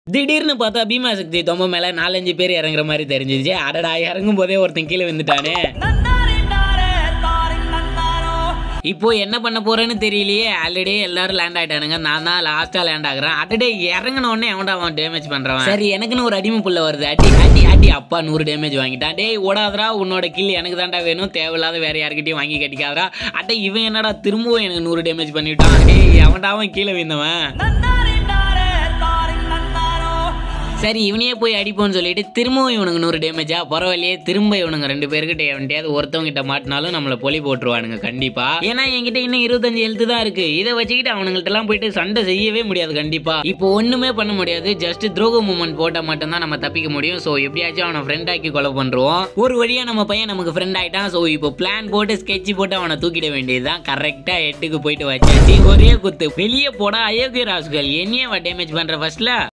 திடீர்னு பார்த்தா பீமா சக்தி தொம்ப மேல நாலஞ்சு பேர் இறங்குற மாதிரி தெரிஞ்சிச்சு அடடா இறங்கும் போதே ஒருத்தன் கீழே வந்துட்டானே இப்போ என்ன பண்ண போறேன்னு தெரியலையே ஆல்ரெடி எல்லாரும் லேண்ட் ஆயிட்டானுங்க நான் தான் லாஸ்டா லேண்ட் ஆகுறேன் அடடே இறங்கின உடனே எவன்டா அவன் டேமேஜ் பண்றவன் சரி எனக்குன்னு ஒரு அடிமை புள்ள வருது அடி அடி அடி அப்பா நூறு டேமேஜ் வாங்கிட்டான் டேய் ஓடாதடா உன்னோட கில் எனக்கு தான்டா வேணும் தேவையில்லாத வேற யார்கிட்டயும் வாங்கி கட்டிக்காதடா அட்டை இவன் என்னடா திரும்பவும் எனக்கு நூறு டேமேஜ் பண்ணிவிட்டான் டேய் அவன்டா அவன் கீழே விழுந்தவன் சரி இவனையே போய் அடிப்போம்னு சொல்லிட்டு திரும்பவும் இவனுக்கு நூறு டேமேஜா பரவாயில்லையே திரும்ப இவனுங்க ரெண்டு பேர்கிட்ட எவன்ட்டையாவது ஒருத்தவங்க கிட்ட மாட்டினாலும் நம்மள பொலி போட்டுருவானுங்க கண்டிப்பா ஏன்னா என்கிட்ட இன்னும் இருபத்தஞ்சு எழுத்து தான் இருக்கு இதை வச்சுக்கிட்டு அவனுங்கள்ட்ட எல்லாம் போயிட்டு சண்டை செய்யவே முடியாது கண்டிப்பா இப்போ ஒண்ணுமே பண்ண முடியாது ஜஸ்ட் துரோக மூமெண்ட் போட்டா மட்டும்தான் நம்ம தப்பிக்க முடியும் ஸோ எப்படியாச்சும் அவனை ஃப்ரெண்ட் ஆக்கி கொலை பண்றோம் ஒரு வழியா நம்ம பையன் நமக்கு ஃப்ரெண்ட் ஆயிட்டான் ஸோ இப்போ பிளான் போட்டு ஸ்கெட்ச் போட்டு அவனை தூக்கிட வேண்டியதுதான் கரெக்டா எட்டுக்கு போயிட்டு வச்சாச்சு ஒரே குத்து வெளியே போட அயோக்கிய ராசுகள் என்னையே டேமேஜ் பண்ற ஃபர்ஸ்ட்ல